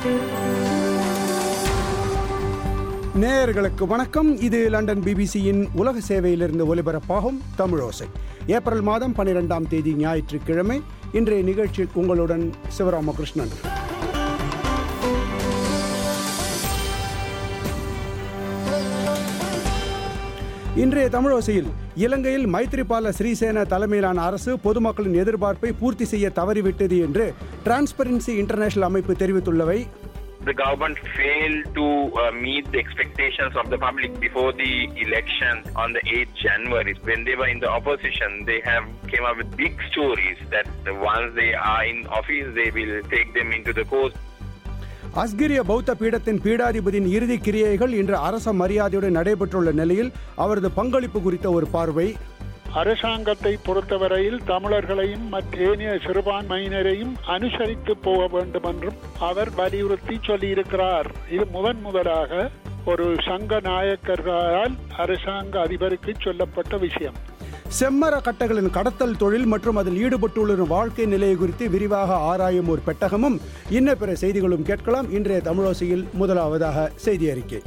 நேயர்களுக்கு வணக்கம் இது லண்டன் பிபிசியின் உலக சேவையிலிருந்து ஒலிபரப்பாகும் தமிழோசை ஏப்ரல் மாதம் பன்னிரெண்டாம் தேதி ஞாயிற்றுக்கிழமை இன்றைய நிகழ்ச்சியில் உங்களுடன் சிவராமகிருஷ்ணன் இன்றைய தமிழோசையில் இலங்கையில் மைத்ரிபால ஸ்ரீசேன தலைமையிலான அரசு பொதுமக்களின் எதிர்பார்ப்பை பூர்த்தி செய்ய தவறிவிட்டது என்று டிரான்ஸ்பரன்சி இன்டர்நேஷனல் அமைப்பு தெரிவித்துள்ளவை the government failed to uh, meet the expectations of the public before the election on the 8th January. When they were in the opposition, they have came up with big stories that once they are in office, they will take them into the court. Asgiriya பௌத்த பீடத்தின் பீடாதிபதியின் இறுதி கிரியைகள் இன்று அரச மரியாதையுடன் நடைபெற்றுள்ள நிலையில் அவரது பங்களிப்பு குறித்த ஒரு பார்வை அரசாங்கத்தை பொறுத்தவரையில் தமிழர்களையும் மற்றேனைய சிறுபான்மையினரையும் அனுசரித்து போக வேண்டும் என்றும் அவர் வலியுறுத்தி சொல்லியிருக்கிறார் இது முதன் முதலாக ஒரு சங்க நாயக்கர்களால் அரசாங்க அதிபருக்கு சொல்லப்பட்ட விஷயம் செம்மர கட்டைகளின் கடத்தல் தொழில் மற்றும் அதில் ஈடுபட்டுள்ள வாழ்க்கை நிலையை குறித்து விரிவாக ஆராயும் ஒரு பெட்டகமும் இன்ன பிற செய்திகளும் கேட்கலாம் இன்றைய தமிழோசையில் முதலாவதாக செய்தி அறிக்கை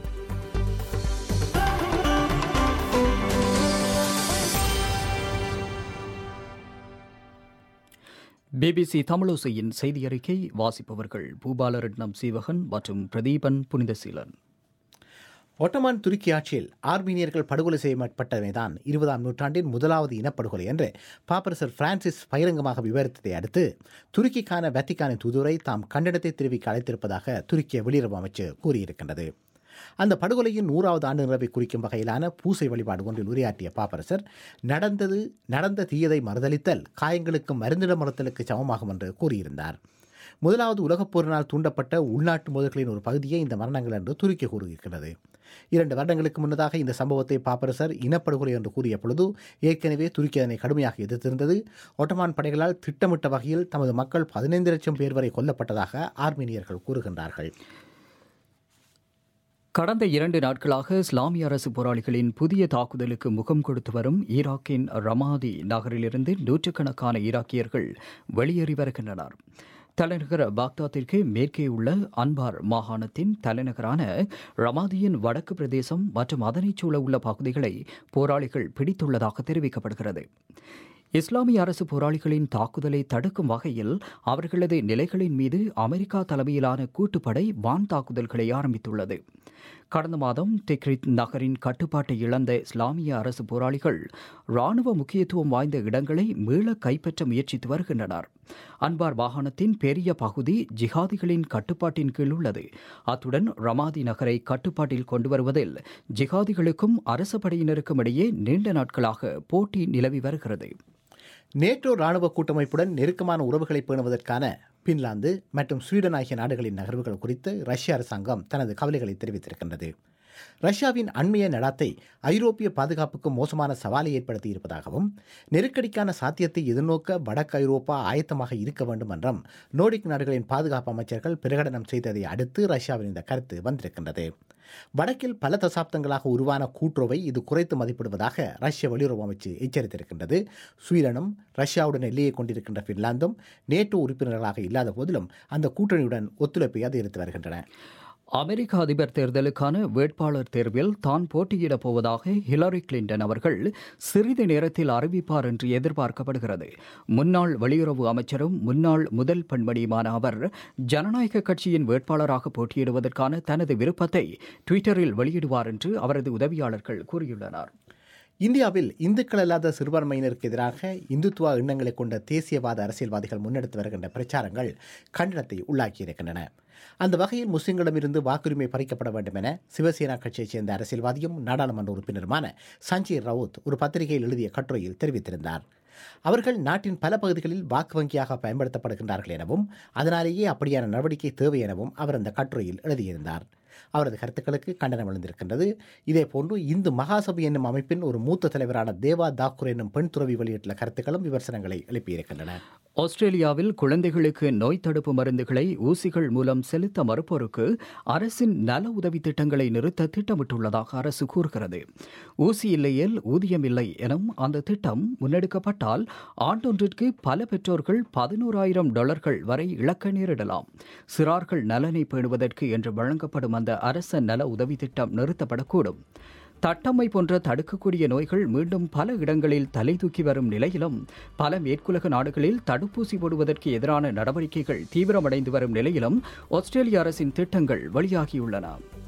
பிபிசி தமிழோசையின் செய்தி அறிக்கை வாசிப்பவர்கள் பூபாலரட்னம் சீவகன் மற்றும் பிரதீபன் புனிதசீலன் ஒட்டமான் துருக்கி ஆட்சியில் ஆர்மீனியர்கள் படுகொலை செய்யப்பட்டமைதான் இருபதாம் நூற்றாண்டின் முதலாவது இனப்படுகொலை என்று பாப்பரசர் பிரான்சிஸ் பகிரங்கமாக விவரித்ததை அடுத்து துருக்கிக்கான வத்திக்கானின் தூதுரை தாம் கண்டனத்தை தெரிவிக்க அழைத்திருப்பதாக துருக்கிய வெளியுறவு அமைச்சு கூறியிருக்கின்றது அந்த படுகொலையின் நூறாவது ஆண்டு நிறைவை குறிக்கும் வகையிலான பூசை வழிபாடு ஒன்றில் உரையாற்றிய பாப்பரசர் நடந்தது நடந்த தீயதை மறுதளித்தல் காயங்களுக்கும் மருந்திட மறுத்தலுக்கு சமமாகும் என்று கூறியிருந்தார் முதலாவது உலகப் போரினால் தூண்டப்பட்ட உள்நாட்டு மோதல்களின் ஒரு பகுதியே இந்த மரணங்கள் என்று துருக்கி கூறியிருக்கிறது இரண்டு வருடங்களுக்கு முன்னதாக இந்த சம்பவத்தை பாப்பரசர் இனப்படுகொலை என்று கூறிய பொழுது ஏற்கனவே துருக்கி அதனை கடுமையாக எதிர்த்திருந்தது ஒட்டமான் படைகளால் திட்டமிட்ட வகையில் தமது மக்கள் பதினைந்து லட்சம் பேர் வரை கொல்லப்பட்டதாக ஆர்மீனியர்கள் கூறுகின்றார்கள் கடந்த இரண்டு நாட்களாக இஸ்லாமிய அரசு போராளிகளின் புதிய தாக்குதலுக்கு முகம் கொடுத்து வரும் ஈராக்கின் ரமாதி நகரிலிருந்து நூற்றுக்கணக்கான ஈராக்கியர்கள் வெளியேறி வருகின்றனர் தலைநகர் பாக்தாத்திற்கு மேற்கே உள்ள அன்பார் மாகாணத்தின் தலைநகரான ரமாதியின் வடக்கு பிரதேசம் மற்றும் அதனைச் சூழ உள்ள பகுதிகளை போராளிகள் பிடித்துள்ளதாக தெரிவிக்கப்படுகிறது இஸ்லாமிய அரசு போராளிகளின் தாக்குதலை தடுக்கும் வகையில் அவர்களது நிலைகளின் மீது அமெரிக்கா தலைமையிலான கூட்டுப்படை வான் தாக்குதல்களை ஆரம்பித்துள்ளது கடந்த மாதம் திக்ரித் நகரின் கட்டுப்பாட்டை இழந்த இஸ்லாமிய அரசு போராளிகள் ராணுவ முக்கியத்துவம் வாய்ந்த இடங்களை மீள கைப்பற்ற முயற்சித்து வருகின்றனர் அன்பார் மாகாணத்தின் பெரிய பகுதி ஜிஹாதிகளின் கட்டுப்பாட்டின் கீழ் உள்ளது அத்துடன் ரமாதி நகரை கட்டுப்பாட்டில் கொண்டு வருவதில் ஜிஹாதிகளுக்கும் அரச படையினருக்கும் இடையே நீண்ட நாட்களாக போட்டி நிலவி வருகிறது நேட்டோ ராணுவ கூட்டமைப்புடன் நெருக்கமான உறவுகளை பேணுவதற்கான பின்லாந்து மற்றும் ஸ்வீடன் ஆகிய நாடுகளின் நகர்வுகள் குறித்து ரஷ்ய அரசாங்கம் தனது கவலைகளை தெரிவித்திருக்கின்றது ரஷ்யாவின் அண்மைய நடாத்தை ஐரோப்பிய பாதுகாப்புக்கு மோசமான சவாலை ஏற்படுத்தி இருப்பதாகவும் நெருக்கடிக்கான சாத்தியத்தை எதிர்நோக்க வடக்கு ஐரோப்பா ஆயத்தமாக இருக்க வேண்டும் என்றும் நோடிக் நாடுகளின் பாதுகாப்பு அமைச்சர்கள் பிரகடனம் செய்ததை அடுத்து ரஷ்யாவின் இந்த கருத்து வந்திருக்கின்றது வடக்கில் பல தசாப்தங்களாக உருவான கூட்டுறவை இது குறைத்து மதிப்பிடுவதாக ரஷ்ய வெளியுறவு அமைச்சு எச்சரித்திருக்கின்றது ஸ்வீடனும் ரஷ்யாவுடன் எல்லையை கொண்டிருக்கின்ற பின்லாந்தும் நேட்டோ உறுப்பினர்களாக இல்லாத போதிலும் அந்த கூட்டணியுடன் ஒத்துழைப்பை அதிகரித்து வருகின்றன அமெரிக்க அதிபர் தேர்தலுக்கான வேட்பாளர் தேர்வில் தான் போட்டியிடப் போவதாக ஹிலரி கிளின்டன் அவர்கள் சிறிது நேரத்தில் அறிவிப்பார் என்று எதிர்பார்க்கப்படுகிறது முன்னாள் வெளியுறவு அமைச்சரும் முன்னாள் முதல் பெண்மணியுமான அவர் ஜனநாயக கட்சியின் வேட்பாளராக போட்டியிடுவதற்கான தனது விருப்பத்தை ட்விட்டரில் வெளியிடுவார் என்று அவரது உதவியாளர்கள் கூறியுள்ளனர் இந்தியாவில் இந்துக்கள் அல்லாத சிறுபான்மையினருக்கு எதிராக இந்துத்துவ எண்ணங்களை கொண்ட தேசியவாத அரசியல்வாதிகள் முன்னெடுத்து வருகின்ற பிரச்சாரங்கள் கண்டனத்தை உள்ளாக்கியிருக்கின்றன அந்த வகையில் முஸ்லிம்களிடமிருந்து வாக்குரிமை பறிக்கப்பட வேண்டும் என சிவசேனா கட்சியைச் சேர்ந்த அரசியல்வாதியும் நாடாளுமன்ற உறுப்பினருமான சஞ்சய் ரவுத் ஒரு பத்திரிகையில் எழுதிய கட்டுரையில் தெரிவித்திருந்தார் அவர்கள் நாட்டின் பல பகுதிகளில் வாக்கு வங்கியாக பயன்படுத்தப்படுகின்றார்கள் எனவும் அதனாலேயே அப்படியான நடவடிக்கை தேவை எனவும் அவர் அந்த கட்டுரையில் எழுதியிருந்தார் அவரது கருத்துக்களுக்கு கண்டனம் எழுந்திருக்கின்றது இதேபோன்று இந்து மகாசபை என்னும் அமைப்பின் ஒரு மூத்த தலைவரான தேவா தாக்கூர் என்னும் பெண் துறவி வெளியிட்டுள்ள கருத்துக்களும் விமர்சனங்களை எழுப்பியிருக்கின்றன ஆஸ்திரேலியாவில் குழந்தைகளுக்கு நோய் தடுப்பு மருந்துகளை ஊசிகள் மூலம் செலுத்த மறுப்போருக்கு அரசின் நல உதவி திட்டங்களை நிறுத்த திட்டமிட்டுள்ளதாக அரசு கூறுகிறது ஊசி இல்லையேல் ஊதியம் இல்லை எனும் அந்த திட்டம் முன்னெடுக்கப்பட்டால் ஆண்டொன்றிற்கு பல பெற்றோர்கள் பதினோராயிரம் டாலர்கள் வரை இழக்க நேரிடலாம் சிறார்கள் நலனை பேணுவதற்கு என்று வழங்கப்படும் அந்த அரச நல உதவி திட்டம் நிறுத்தப்படக்கூடும் தட்டம்மை போன்ற தடுக்கக்கூடிய நோய்கள் மீண்டும் பல இடங்களில் தலை தூக்கி வரும் நிலையிலும் பல மேற்குலக நாடுகளில் தடுப்பூசி போடுவதற்கு எதிரான நடவடிக்கைகள் தீவிரமடைந்து வரும் நிலையிலும் ஆஸ்திரேலிய அரசின் திட்டங்கள் வெளியாகியுள்ளன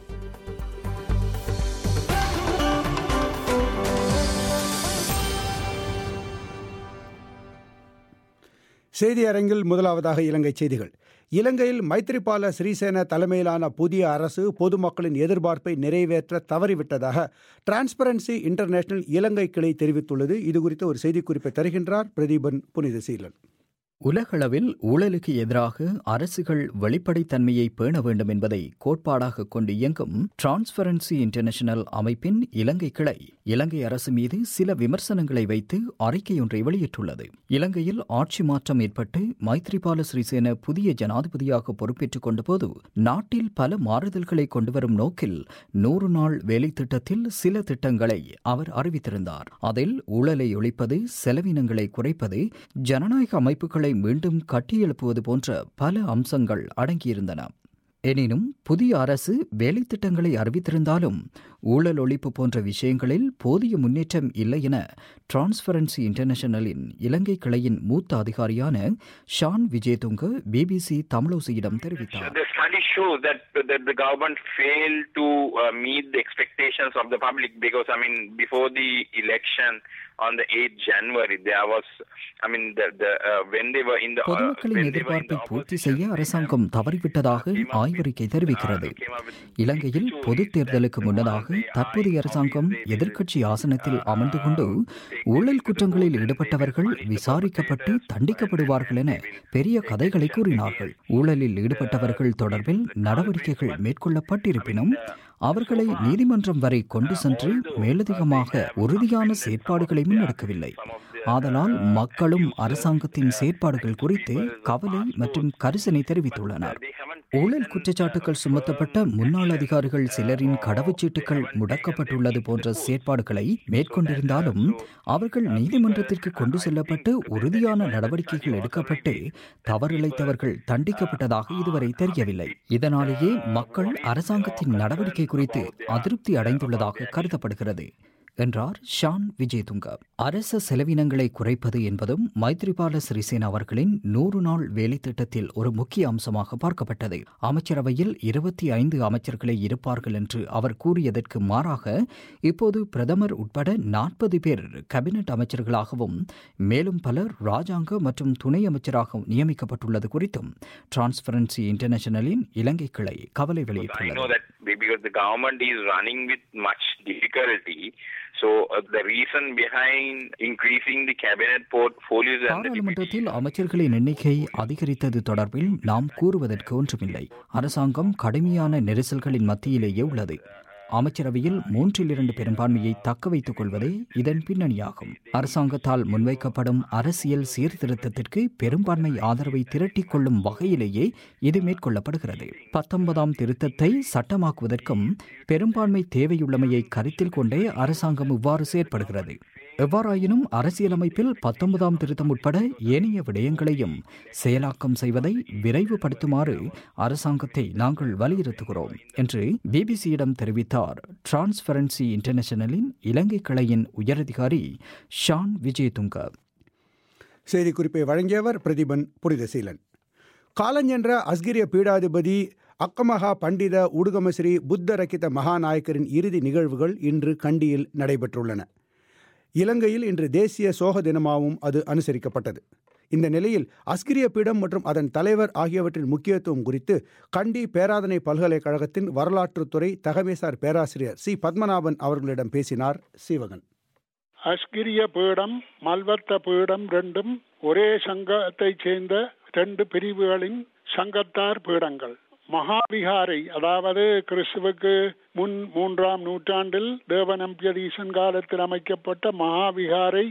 செய்தி அரங்கில் முதலாவதாக இலங்கை செய்திகள் இலங்கையில் மைத்ரிபால சிறிசேன தலைமையிலான புதிய அரசு பொதுமக்களின் எதிர்பார்ப்பை நிறைவேற்ற தவறிவிட்டதாக டிரான்ஸ்பரன்சி இன்டர்நேஷனல் இலங்கை கிளை தெரிவித்துள்ளது இதுகுறித்த ஒரு செய்திக்குறிப்பை தருகின்றார் பிரதீபன் புனிதசீலன் உலகளவில் ஊழலுக்கு எதிராக அரசுகள் வெளிப்படைத்தன்மையை பேண வேண்டும் என்பதை கோட்பாடாக கொண்டு இயங்கும் டிரான்ஸ்பரன்சி இன்டர்நேஷனல் அமைப்பின் இலங்கை கிளை இலங்கை அரசு மீது சில விமர்சனங்களை வைத்து அறிக்கையொன்றை வெளியிட்டுள்ளது இலங்கையில் ஆட்சி மாற்றம் ஏற்பட்டு மைத்ரிபால சிறிசேன புதிய ஜனாதிபதியாக பொறுப்பேற்றுக் கொண்டபோது நாட்டில் பல மாறுதல்களை கொண்டுவரும் நோக்கில் நூறு நாள் வேலை திட்டத்தில் சில திட்டங்களை அவர் அறிவித்திருந்தார் அதில் ஊழலை ஒழிப்பது செலவினங்களை குறைப்பது ஜனநாயக அமைப்புகளை மீண்டும் கட்டியெழுப்புவது போன்ற பல அம்சங்கள் அடங்கியிருந்தன எனினும் புதிய அரசு வேலைத்திட்டங்களை அறிவித்திருந்தாலும் ஊழல் ஒழிப்பு போன்ற விஷயங்களில் போதிய முன்னேற்றம் இல்லை என டிரான்ஸ்பரன்சி இன்டர்நேஷனலின் இலங்கை கிளையின் மூத்த அதிகாரியான ஷான் விஜயதுங்க பிபிசி தமிழோசியிடம் தெரிவித்தார் The study shows that, that the government failed to uh, meet the expectations of the public because, I mean, before the election on the 8th January, there was, I mean, the, the uh, when they were in the uh, பொதுமக்களின் when they were in எதிர்பார்ப்பை the பூர்த்தி opposition, செய்ய அரசாங்கம் தவறிவிட்டதாக ஆய்வறிக்கை தெரிவிக்கிறது இலங்கையில் பொதுத் தேர்தலுக்கு முன்னதாக தற்போதைய அரசாங்கம் எதிர்க்கட்சி ஆசனத்தில் அமர்ந்து கொண்டு ஊழல் குற்றங்களில் ஈடுபட்டவர்கள் விசாரிக்கப்பட்டு தண்டிக்கப்படுவார்கள் என பெரிய கதைகளை கூறினார்கள் ஊழலில் ஈடுபட்டவர்கள் தொடர்பில் நடவடிக்கைகள் மேற்கொள்ளப்பட்டிருப்பினும் அவர்களை நீதிமன்றம் வரை கொண்டு சென்று மேலதிகமாக உறுதியான செயற்பாடுகளை முன்னெடுக்கவில்லை ஆதலால் மக்களும் அரசாங்கத்தின் செயற்பாடுகள் குறித்து கவலை மற்றும் கரிசனை தெரிவித்துள்ளனர் ஊழல் குற்றச்சாட்டுகள் சுமத்தப்பட்ட முன்னாள் அதிகாரிகள் சிலரின் கடவுச்சீட்டுகள் முடக்கப்பட்டுள்ளது போன்ற செயற்பாடுகளை மேற்கொண்டிருந்தாலும் அவர்கள் நீதிமன்றத்திற்கு கொண்டு செல்லப்பட்டு உறுதியான நடவடிக்கைகள் எடுக்கப்பட்டு தவறிழைத்தவர்கள் தண்டிக்கப்பட்டதாக இதுவரை தெரியவில்லை இதனாலேயே மக்கள் அரசாங்கத்தின் நடவடிக்கை குறித்து அதிருப்தி அடைந்துள்ளதாக கருதப்படுகிறது என்றார் ஷான் விஜயதுங்க அரச செலவினங்களை குறைப்பது என்பதும் மைத்ரிபால சிறிசேன அவர்களின் நூறு நாள் வேலை திட்டத்தில் ஒரு முக்கிய அம்சமாக பார்க்கப்பட்டது அமைச்சரவையில் இருபத்தி ஐந்து அமைச்சர்களை இருப்பார்கள் என்று அவர் கூறியதற்கு மாறாக இப்போது பிரதமர் உட்பட நாற்பது பேர் கேபினெட் அமைச்சர்களாகவும் மேலும் பலர் ராஜாங்க மற்றும் துணை அமைச்சராக நியமிக்கப்பட்டுள்ளது குறித்தும் டிரான்ஸ்பரன்சி இன்டர்நேஷனலின் இலங்கை கிளை கவலை I know வெளியிட்டுள்ளது that because the government is running with much difficulty. So uh, the reason behind increasing the cabinet portfolios and the பாராளுமன்றத்தில் அமைச்சர்களின் எண்ணிக்கை அதிகரித்தது தொடர்பில் நாம் கூறுவதற்கு ஒன்றுமில்லை அரசாங்கம் கடுமையான நெரிசல்களின் மத்தியிலேயே உள்ளது அமைச்சரவையில் மூன்றில் இரண்டு பெரும்பான்மையை தக்க வைத்துக் கொள்வதே இதன் பின்னணியாகும் அரசாங்கத்தால் முன்வைக்கப்படும் அரசியல் சீர்திருத்தத்திற்கு பெரும்பான்மை ஆதரவை திரட்டிக் கொள்ளும் வகையிலேயே இது மேற்கொள்ளப்படுகிறது பத்தொன்பதாம் திருத்தத்தை சட்டமாக்குவதற்கும் பெரும்பான்மை தேவையுள்ளமையை கருத்தில் கொண்டே அரசாங்கம் இவ்வாறு செயற்படுகிறது எவ்வாறாயினும் அரசியலமைப்பில் பத்தொன்பதாம் திருத்தம் உட்பட ஏனைய விடயங்களையும் செயலாக்கம் செய்வதை விரைவுபடுத்துமாறு அரசாங்கத்தை நாங்கள் வலியுறுத்துகிறோம் என்று பிபிசியிடம் தெரிவித்தார் டிரான்ஸ்பரன்சி இன்டர்நேஷனலின் இலங்கை கிளையின் உயரதிகாரி ஷான் விஜயதுங்க செய்திக்குறிப்பை வழங்கியவர் பிரதீபன் புனிதசீலன் காலஞ்சென்ற அஸ்கிரிய பீடாதிபதி அக்கமகா பண்டித உடுகமஸ்ரீ புத்த ரக்கித மகாநாயக்கரின் இறுதி நிகழ்வுகள் இன்று கண்டியில் நடைபெற்றுள்ளன இலங்கையில் இன்று தேசிய சோக தினமாகவும் அது அனுசரிக்கப்பட்டது இந்த நிலையில் அஸ்கிரிய பீடம் மற்றும் அதன் தலைவர் ஆகியவற்றின் முக்கியத்துவம் குறித்து கண்டி பேராதனை பல்கலைக்கழகத்தின் வரலாற்றுத்துறை தகமேசார் பேராசிரியர் சி பத்மநாபன் அவர்களிடம் பேசினார் சீவகன் அஸ்கிரிய பீடம் மல்வத்த பீடம் ரெண்டும் ஒரே சங்கத்தைச் சேர்ந்த ரெண்டு பிரிவுகளின் சங்கத்தார் பீடங்கள் மகாவிகாரை அதாவது கிறிஸ்துவுக்கு முன் மூன்றாம் நூற்றாண்டில் தேவநம்பியதீசன் காலத்தில் அமைக்கப்பட்ட மகாவிகாரை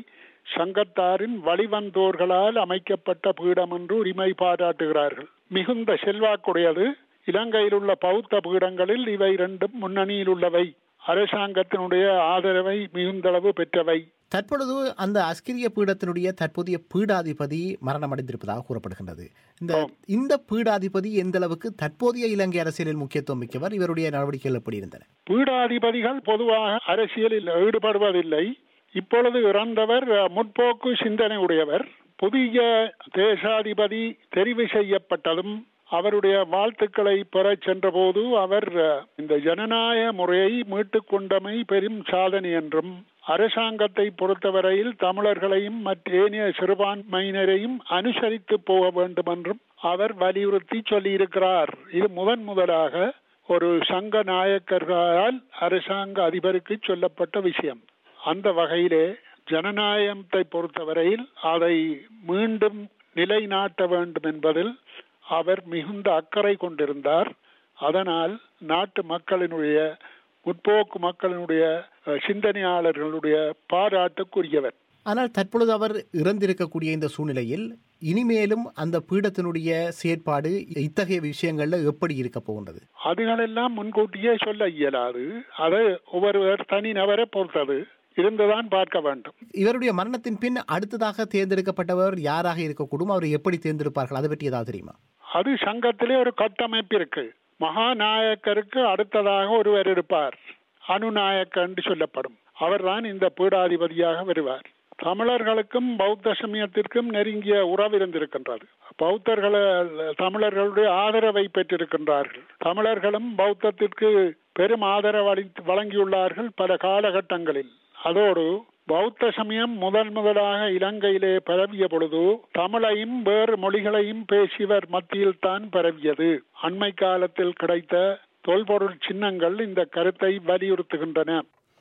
சங்கத்தாரின் வழிவந்தோர்களால் அமைக்கப்பட்ட பீடம் என்று உரிமை பாராட்டுகிறார்கள் மிகுந்த செல்வாக்குடையது இலங்கையில் உள்ள பௌத்த பீடங்களில் இவை இரண்டும் முன்னணியில் உள்ளவை அரசாங்கத்தினுடைய ஆதரவை மிகுந்தளவு பெற்றவை தற்பொழுது அந்த அஸ்கிரிய பீடத்தினுடைய தற்போதைய பீடாதிபதி மரணமடைந்திருப்பதாக கூறப்படுகின்றது இந்த இந்த பீடாதிபதி எந்த அளவுக்கு தற்போதைய இலங்கை அரசியலில் முக்கியத்துவம் மிக்கவர் இவருடைய நடவடிக்கைகள் எப்படி இருந்தன பீடாதிபதிகள் பொதுவாக அரசியலில் ஈடுபடுவதில்லை இப்பொழுது இறந்தவர் முற்போக்கு சிந்தனை உடையவர் புதிய தேசாதிபதி தெரிவு செய்யப்பட்டதும் அவருடைய வாழ்த்துக்களை பெறச் சென்றபோது அவர் இந்த ஜனநாயக முறையை மீட்டுக் கொண்டமை பெரும் சாதனை என்றும் அரசாங்கத்தை பொறுத்தவரையில் தமிழர்களையும் மற்ற ஏனைய சிறுபான்மையினரையும் அனுசரித்து போக வேண்டும் என்றும் அவர் வலியுறுத்தி சொல்லியிருக்கிறார் இது முதன் முதலாக ஒரு சங்க நாயக்கர்களால் அரசாங்க அதிபருக்கு சொல்லப்பட்ட விஷயம் அந்த வகையிலே ஜனநாயகத்தை பொறுத்தவரையில் அதை மீண்டும் நிலைநாட்ட வேண்டும் என்பதில் அவர் மிகுந்த அக்கறை கொண்டிருந்தார் அதனால் நாட்டு மக்களினுடைய முற்போக்கு மக்களினுடைய சிந்தனையாளர்களுடைய பாராட்டுக்குரியவர் ஆனால் தற்பொழுது அவர் இறந்திருக்கக்கூடிய இந்த சூழ்நிலையில் இனிமேலும் அந்த பீடத்தினுடைய செயற்பாடு இத்தகைய விஷயங்கள்ல எப்படி இருக்க போகின்றது அதுகளெல்லாம் முன்கூட்டியே சொல்ல இயலாது அது ஒவ்வொருவர் தனி நபரை பொறுத்தது இருந்துதான் பார்க்க வேண்டும் இவருடைய மரணத்தின் பின் அடுத்ததாக தேர்ந்தெடுக்கப்பட்டவர் யாராக இருக்கக்கூடும் அவர் எப்படி தேர்ந்தெடுப்பார்கள் அதை பற்றி ஏதாவது தெரியுமா அது சங்கத்திலே ஒரு கட்டமைப்பு இருக்கு மகாநாயக்கருக்கு அடுத்ததாக ஒருவர் இருப்பார் அனுநாயக்க என்று சொல்லப்படும் அவர்தான் இந்த பீடாதிபதியாக வருவார் தமிழர்களுக்கும் பௌத்த சமயத்திற்கும் நெருங்கிய உறவு இருந்திருக்கின்றது பௌத்தர்கள் தமிழர்களுடைய ஆதரவை பெற்றிருக்கின்றார்கள் தமிழர்களும் பௌத்தத்திற்கு பெரும் ஆதரவு வழங்கியுள்ளார்கள் பல காலகட்டங்களில் அதோடு பௌத்த சமயம் முதன் முதலாக இலங்கையிலே பரவிய பொழுது தமிழையும் வேறு மொழிகளையும் பேசியவர் மத்தியில் தான் பரவியது அண்மை காலத்தில் கிடைத்த தொல்பொருள் சின்னங்கள் இந்த கருத்தை வலியுறுத்துகின்றன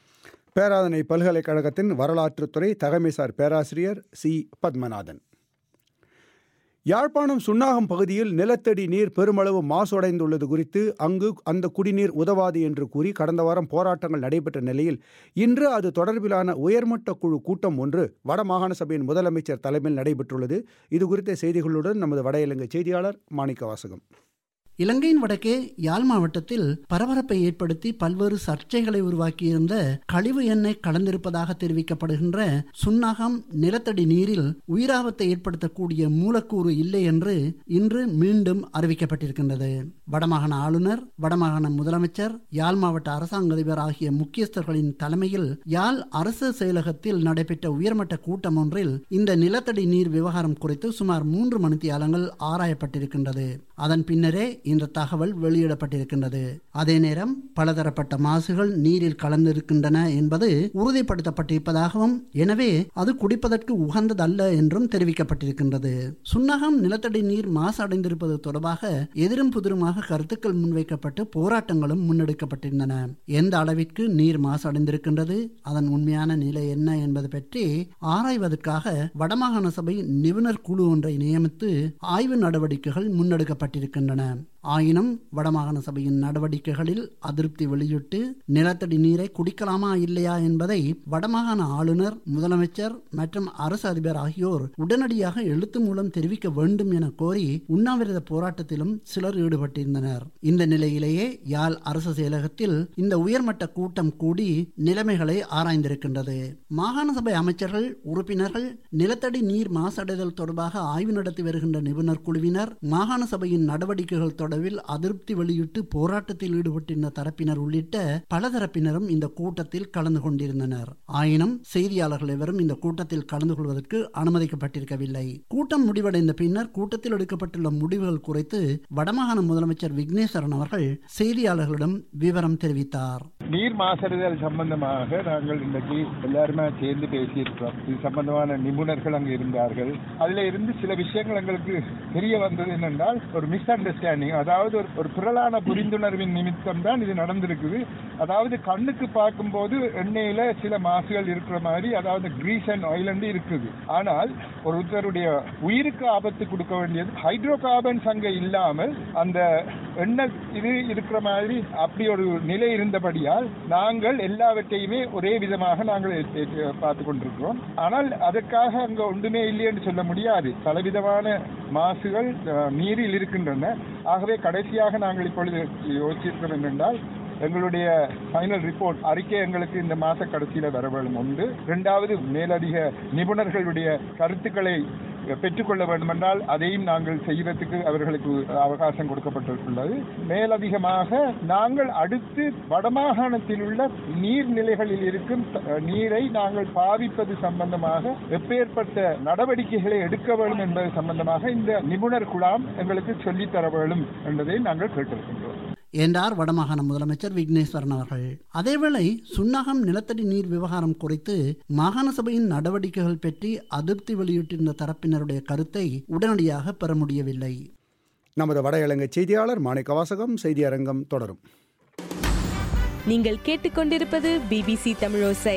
பேராதனை பல்கலைக்கழகத்தின் வரலாற்றுத்துறை தகமைசார் பேராசிரியர் சி பத்மநாதன் யாழ்ப்பாணம் சுன்னாகம் பகுதியில் நிலத்தடி நீர் பெருமளவு மாசடைந்துள்ளது குறித்து அங்கு அந்த குடிநீர் உதவாது என்று கூறி கடந்த வாரம் போராட்டங்கள் நடைபெற்ற நிலையில் இன்று அது தொடர்பிலான உயர்மட்ட குழு கூட்டம் ஒன்று வடமாகாண சபையின் முதலமைச்சர் தலைமையில் நடைபெற்றுள்ளது இது குறித்த செய்திகளுடன் நமது வட இலங்கை செய்தியாளர் மாணிக்க வாசகம் இலங்கையின் வடக்கே யாழ் மாவட்டத்தில் பரபரப்பை ஏற்படுத்தி பல்வேறு சர்ச்சைகளை உருவாக்கியிருந்த கழிவு எண்ணெய் கலந்திருப்பதாக தெரிவிக்கப்படுகின்ற சுன்னாகம் நிலத்தடி நீரில் உயிராபத்தை ஏற்படுத்தக்கூடிய மூலக்கூறு இல்லை என்று இன்று மீண்டும் அறிவிக்கப்பட்டிருக்கின்றது வடமாகாண ஆளுநர் வடமாகாண முதலமைச்சர் யாழ் மாவட்ட அரசாங்க அதிபர் ஆகிய முக்கியஸ்தர்களின் தலைமையில் யாழ் அரசு செயலகத்தில் நடைபெற்ற உயர்மட்ட கூட்டம் ஒன்றில் இந்த நிலத்தடி நீர் விவகாரம் குறித்து சுமார் மூன்று மணித்தியாலங்கள் ஆராயப்பட்டிருக்கின்றது அதன் பின்னரே இந்த தகவல் வெளியிடப்பட்டிருக்கின்றது அதே நேரம் பலதரப்பட்ட மாசுகள் நீரில் கலந்திருக்கின்றன என்பது உறுதிப்படுத்தப்பட்டிருப்பதாகவும் எனவே அது குடிப்பதற்கு உகந்ததல்ல என்றும் தெரிவிக்கப்பட்டிருக்கின்றது சுன்னகம் நிலத்தடி நீர் மாசு அடைந்திருப்பது தொடர்பாக எதிரும் புதிருமாக கருத்துக்கள் முன்வைக்கப்பட்டு போராட்டங்களும் முன்னெடுக்கப்பட்டிருந்தன எந்த அளவிற்கு நீர் மாசு அடைந்திருக்கின்றது அதன் உண்மையான நிலை என்ன என்பது பற்றி ஆராய்வதற்காக வடமாகாண சபை நிபுணர் குழு ஒன்றை நியமித்து ஆய்வு நடவடிக்கைகள் முன்னெடுக்கப்பட்டிருக்கின்றன ஆயினும் வடமாகாண சபையின் நடவடிக்கைகளில் அதிருப்தி வெளியிட்டு நிலத்தடி நீரை குடிக்கலாமா இல்லையா என்பதை வடமாகாண ஆளுநர் முதலமைச்சர் மற்றும் அரசு அதிபர் ஆகியோர் உடனடியாக எழுத்து மூலம் தெரிவிக்க வேண்டும் என கோரி உண்ணாவிரத போராட்டத்திலும் சிலர் ஈடுபட்டிருந்தனர் இந்த நிலையிலேயே யாழ் அரசு செயலகத்தில் இந்த உயர்மட்ட கூட்டம் கூடி நிலைமைகளை ஆராய்ந்திருக்கின்றது மாகாண சபை அமைச்சர்கள் உறுப்பினர்கள் நிலத்தடி நீர் மாசடைதல் தொடர்பாக ஆய்வு நடத்தி வருகின்ற நிபுணர் குழுவினர் மாகாண சபையின் நடவடிக்கைகள் தொடர்பில் அதிருப்தி வெளியிட்டு போராட்டத்தில் ஈடுபட்டிருந்த தரப்பினர் உள்ளிட்ட பல தரப்பினரும் இந்த கூட்டத்தில் கலந்து கொண்டிருந்தனர் ஆயினும் செய்தியாளர்கள் எவரும் இந்த கூட்டத்தில் கலந்து கொள்வதற்கு அனுமதிக்கப்பட்டிருக்கவில்லை கூட்டம் முடிவடைந்த பின்னர் கூட்டத்தில் எடுக்கப்பட்டுள்ள முடிவுகள் குறித்து வடமாகாண முதலமைச்சர் விக்னேஸ்வரன் அவர்கள் செய்தியாளர்களிடம் விவரம் தெரிவித்தார் நீர் மாசடைதல் சம்பந்தமாக நாங்கள் இன்றைக்கு எல்லாருமே சேர்ந்து பேசியிருக்கிறோம் இது சம்பந்தமான நிபுணர்கள் அங்கு இருந்தார்கள் அதுல இருந்து சில விஷயங்கள் எங்களுக்கு தெரிய வந்தது என்னென்றால் ஒரு மிஸ் அண்டர்ஸ்டாண்டிங் அதாவது ஒரு ஒரு பிறலான புரிந்துணர்வின் நிமித்தம் தான் இது நடந்திருக்குது அதாவது கண்ணுக்கு பார்க்கும்போது எண்ணெயில சில மாசுகள் இருக்கிற மாதிரி அதாவது கிரீஸ் அண்ட் ஆயில் இருக்குது ஆனால் ஒருத்தருடைய உயிருக்கு ஆபத்து கொடுக்க வேண்டியது ஹைட்ரோ கார்பன்ஸ் அங்க இல்லாமல் அந்த என்ன இது இருக்கிற மாதிரி அப்படி ஒரு நிலை இருந்தபடியால் நாங்கள் எல்லாவற்றையுமே ஒரே விதமாக நாங்கள் பார்த்து கொண்டிருக்கிறோம் ஆனால் அதற்காக அங்க ஒன்றுமே இல்லை என்று சொல்ல முடியாது பலவிதமான மாசுகள் அஹ், நீரில் இருக்கின்றன ஆகவே கடைசியாக நாங்கள் இப்பொழுது யோசிச்சிருக்கிறோம் என்னென்றால் எங்களுடைய ஃபைனல் ரிப்போர்ட் அறிக்கை எங்களுக்கு இந்த மாத கடைசியில் வர வேண்டும் உண்டு இரண்டாவது மேலதிக நிபுணர்களுடைய கருத்துக்களை பெற்றுக்கொள்ள வேண்டுமென்றால் அதையும் நாங்கள் செய்வதற்கு அவர்களுக்கு அவகாசம் கொடுக்கப்பட்டிருக்கிறது மேலதிகமாக நாங்கள் அடுத்து வடமாகாணத்தில் உள்ள நீர்நிலைகளில் இருக்கும் த- நீரை நாங்கள் பாவிப்பது சம்பந்தமாக எப்பேற்பட்ட நடவடிக்கைகளை எடுக்க வேண்டும் என்பது சம்பந்தமாக இந்த நிபுணர் குழாம் எங்களுக்கு சொல்லித் தர வேண்டும் என்பதை நாங்கள் கேட்டிருக்கின்றோம் என்றார் வடமாகாண முதலமைச்சர் விக்னேஸ்வரன் அவர்கள் அதேவேளை சுன்னாகம் நிலத்தடி நீர் விவகாரம் குறித்து மாகாண சபையின் நடவடிக்கைகள் பற்றி அதிருப்தி வெளியிட்டிருந்த தரப்பினருடைய கருத்தை உடனடியாக பெற முடியவில்லை நமது வட இலங்கை செய்தியாளர் மாணிக்க வாசகம் செய்தி அரங்கம் தொடரும் நீங்கள் கேட்டுக்கொண்டிருப்பது பிபிசி தமிழோசை